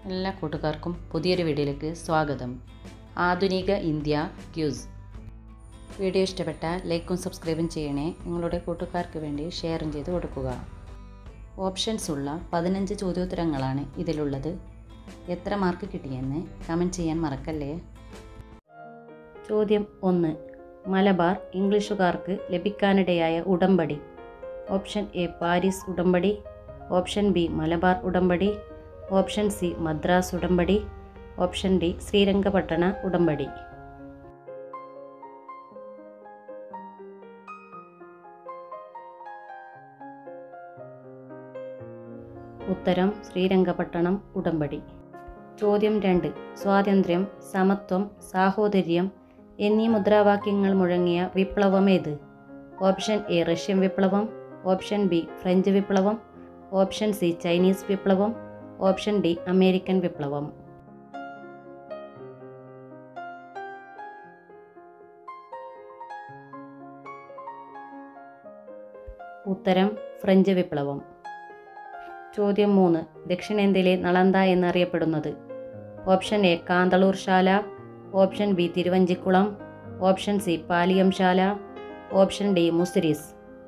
എല്ലാ കൂട്ടുകാർക്കും പുതിയൊരു വീഡിയോയിലേക്ക് സ്വാഗതം ആധുനിക ഇന്ത്യ ക്യൂസ് വീഡിയോ ഇഷ്ടപ്പെട്ടാൽ ലൈക്കും സബ്സ്ക്രൈബും ചെയ്യണേ നിങ്ങളുടെ കൂട്ടുകാർക്ക് വേണ്ടി ഷെയറും ചെയ്ത് കൊടുക്കുക ഓപ്ഷൻസ് ഉള്ള പതിനഞ്ച് ചോദ്യോത്തരങ്ങളാണ് ഇതിലുള്ളത് എത്ര മാർക്ക് കിട്ടിയെന്ന് കമൻറ്റ് ചെയ്യാൻ മറക്കല്ലേ ചോദ്യം ഒന്ന് മലബാർ ഇംഗ്ലീഷുകാർക്ക് ലഭിക്കാനിടയായ ഉടമ്പടി ഓപ്ഷൻ എ പാരീസ് ഉടമ്പടി ഓപ്ഷൻ ബി മലബാർ ഉടമ്പടി ഓപ്ഷൻ സി മദ്രാസ് ഉടമ്പടി ഓപ്ഷൻ ഡി ശ്രീരംഗപട്ടണ ഉടമ്പടി ഉത്തരം ശ്രീരംഗപട്ടണം ഉടമ്പടി ചോദ്യം രണ്ട് സ്വാതന്ത്ര്യം സമത്വം സാഹോദര്യം എന്നീ മുദ്രാവാക്യങ്ങൾ മുഴങ്ങിയ വിപ്ലവമേത് ഓപ്ഷൻ എ റഷ്യൻ വിപ്ലവം ഓപ്ഷൻ ബി ഫ്രഞ്ച് വിപ്ലവം ഓപ്ഷൻ സി ചൈനീസ് വിപ്ലവം ഓപ്ഷൻ ഡി അമേരിക്കൻ വിപ്ലവം ഉത്തരം ഫ്രഞ്ച് വിപ്ലവം ചോദ്യം മൂന്ന് ദക്ഷിണേന്ത്യയിലെ നളന്ത എന്നറിയപ്പെടുന്നത് option A Kanthalloor Sala option B Thiruvanchikulam option C Paliyam Sala option D Muziris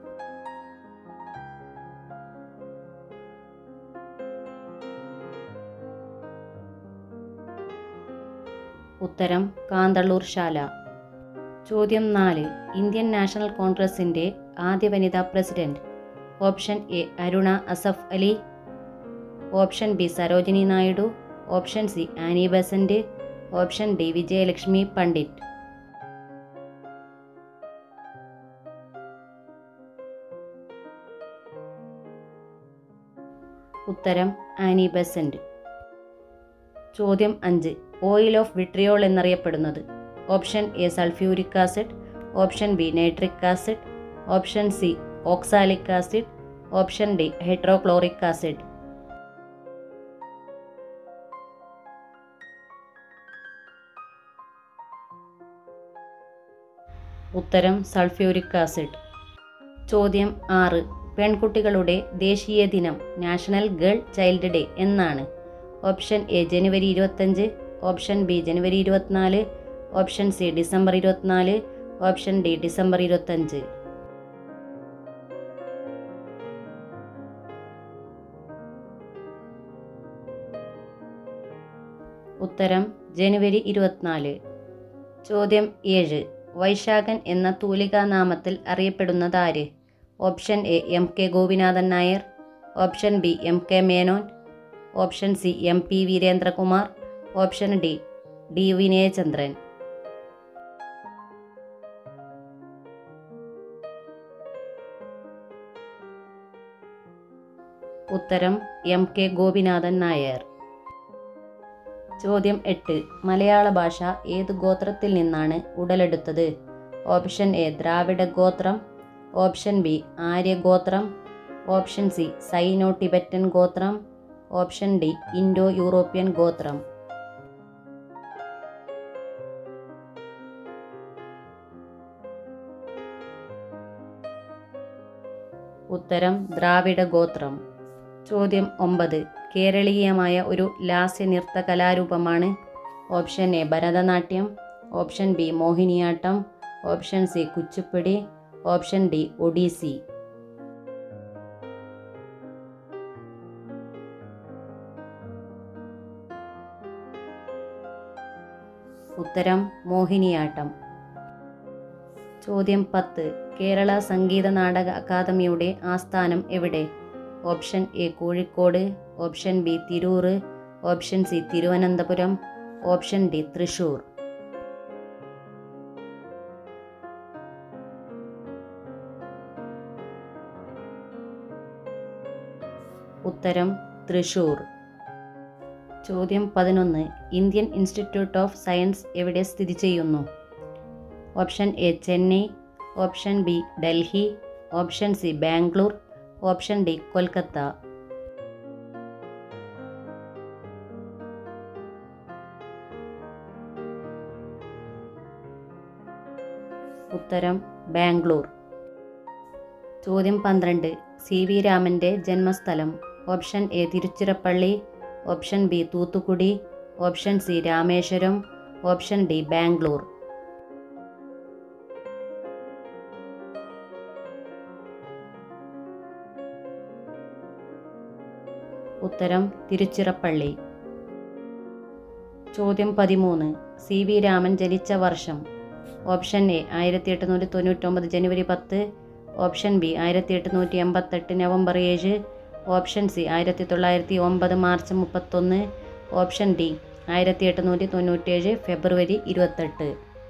ഉത്തരം കാന്തള്ളൂർ ശാല ചോദ്യം നാല് ഇന്ത്യൻ നാഷണൽ കോൺഗ്രസിൻ്റെ ആദ്യ വനിതാ president option A Aruna Asaf Ali option B Sarojini Naidu option C Annie Besant option D Vijayalakshmi Pandit ഉത്തരം ആനി ബസന്റ് ചോദ്യം അഞ്ച് ഓയിൽ ഓഫ് വിട്രിയോൾ എന്നറിയപ്പെടുന്നത് option A sulphuric acid option B nitric acid option C oxalic acid option D hydrochloric acid ഉത്തരം sulphuric acid ചോദ്യം ആറ് പെൺകുട്ടികളുടെ ദേശീയ ദിനം നാഷണൽ ഗേൾ ചൈൽഡ് ഡേ എന്നാണ് ഓപ്ഷൻ എ ജനുവരി ഇരുപത്തഞ്ച് ഓപ്ഷൻ ബി ജനുവരി ഇരുപത്തിനാല് ഓപ്ഷൻ സി ഡിസംബർ ഇരുപത്തിനാല് ഓപ്ഷൻ ഡി ഡിസംബർ ഇരുപത്തഞ്ച് ഉത്തരം ജനുവരി ഇരുപത്തിനാല് ചോദ്യം ഏഴ് വൈശാഖൻ എന്ന തൂലികാനാമത്തിൽ അറിയപ്പെടുന്നതാര് option A M K Gopinathan Nair option B M K Menon option C M P Veerendrakumar option D D Vinayachandran ഉത്തരം എം കെ ഗോപിനാഥൻ നായർ ചോദ്യം എട്ട് മലയാള ഭാഷ ഏത് ഗോത്രത്തിൽ നിന്നാണ് ഉടലെടുത്തത് ഓപ്ഷൻ എ ദ്രാവിഡ ഗോത്രം ഓപ്ഷൻ ബി ആര്യഗോത്രം ഓപ്ഷൻ സി സൈനോ ടിബറ്റൻ ഗോത്രം ഓപ്ഷൻ ഡി ഇൻഡോ യൂറോപ്യൻ ഗോത്രം ഉത്തരം ദ്രാവിഡ ഗോത്രം ചോദ്യം ഒമ്പത് കേരളീയമായ ഒരു ലാസ്യ നൃത്ത കലാരൂപമാണ് option A Bharatanatyam option B Mohiniyattam option C Kuchipudi option D Odissi ഉത്തരം മോഹിനിയാട്ടം ചോദ്യം പത്ത് കേരള സംഗീത നാടക അക്കാദമിയുടെ ആസ്ഥാനം എവിടെ option A Kozhikode option B Tirur option C Thiruvananthapuram option D Thrissur ഉത്തരം തൃശൂർ ചോദ്യം പതിനൊന്ന് ഇന്ത്യൻ ഇൻസ്റ്റിറ്റ്യൂട്ട് ഓഫ് സയൻസ് എവിടെ സ്ഥിതി ചെയ്യുന്നു option A Chennai option B Delhi option C Bangalore option D Kolkata ഉത്തരം ബാംഗ്ലൂർ ചോദ്യം പന്ത്രണ്ട് സി വി രാമൻ്റെ ജന്മസ്ഥലം option A Tiruchirappalli option B Thoothukudi option C Rameswaram option D Bangalore ഉത്തരം തിരുച്ചിറപ്പള്ളി ചോദ്യം പതിമൂന്ന് സി വി രാമൻ ജനിച്ച വർഷം ഓപ്ഷൻ എ ആയിരത്തി എട്ടുനൂറ്റി തൊണ്ണൂറ്റൊമ്പത് ജനുവരി പത്ത് ഓപ്ഷൻ ബി ആയിരത്തി എട്ടുനൂറ്റി എൺപത്തെട്ട് നവംബർ ഏഴ് ഓപ്ഷൻ സി ആയിരത്തി തൊള്ളായിരത്തി ഒമ്പത് മാർച്ച് മുപ്പത്തൊന്ന് ഓപ്ഷൻ ഡി ആയിരത്തി എട്ടുനൂറ്റി തൊണ്ണൂറ്റേഴ് ഫെബ്രുവരി ഇരുപത്തെട്ട്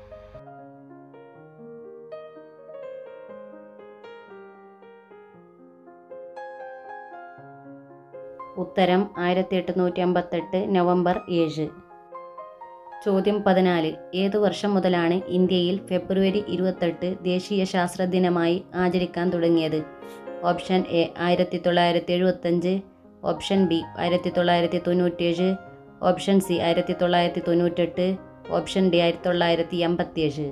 ഉത്തരം ആയിരത്തി എട്ടുനൂറ്റി അമ്പത്തെട്ട് നവംബർ ഏഴ് ചോദ്യം പതിനാല് ഏതു വർഷം മുതലാണ് ഇന്ത്യയിൽ ഫെബ്രുവരി ഇരുപത്തെട്ട് ദേശീയ ശാസ്ത്ര ദിനമായി ആചരിക്കാൻ തുടങ്ങിയത് ഓപ്ഷൻ എ ആയിരത്തി തൊള്ളായിരത്തി എഴുപത്തഞ്ച് ഓപ്ഷൻ ബി ആയിരത്തി തൊള്ളായിരത്തി തൊണ്ണൂറ്റേഴ് ഓപ്ഷൻ സി ആയിരത്തി തൊള്ളായിരത്തി തൊണ്ണൂറ്റെട്ട് ഓപ്ഷൻ ഡി ആയിരത്തി തൊള്ളായിരത്തി എൺപത്തിയേഴ്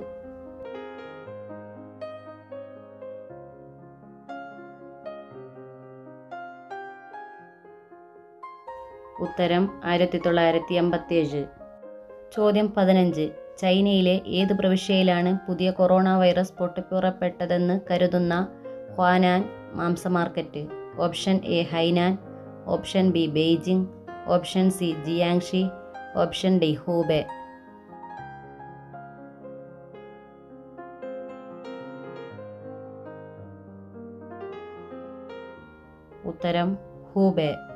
ഉത്തരം ആയിരത്തി തൊള്ളായിരത്തി എൺപത്തിയേഴ് ചോദ്യം പതിനഞ്ച് ചൈനയിലെ ഏത് പ്രവിശ്യയിലാണ് പുതിയ കൊറോണ വൈറസ് പൊട്ടിപ്പുറപ്പെട്ടതെന്ന് കരുതുന്ന ഹ്വാനാൻ മാംസ market option A Hainan option B Beijing option C Jiangxi option D Hubei ഉത്തരം ഹൂബെ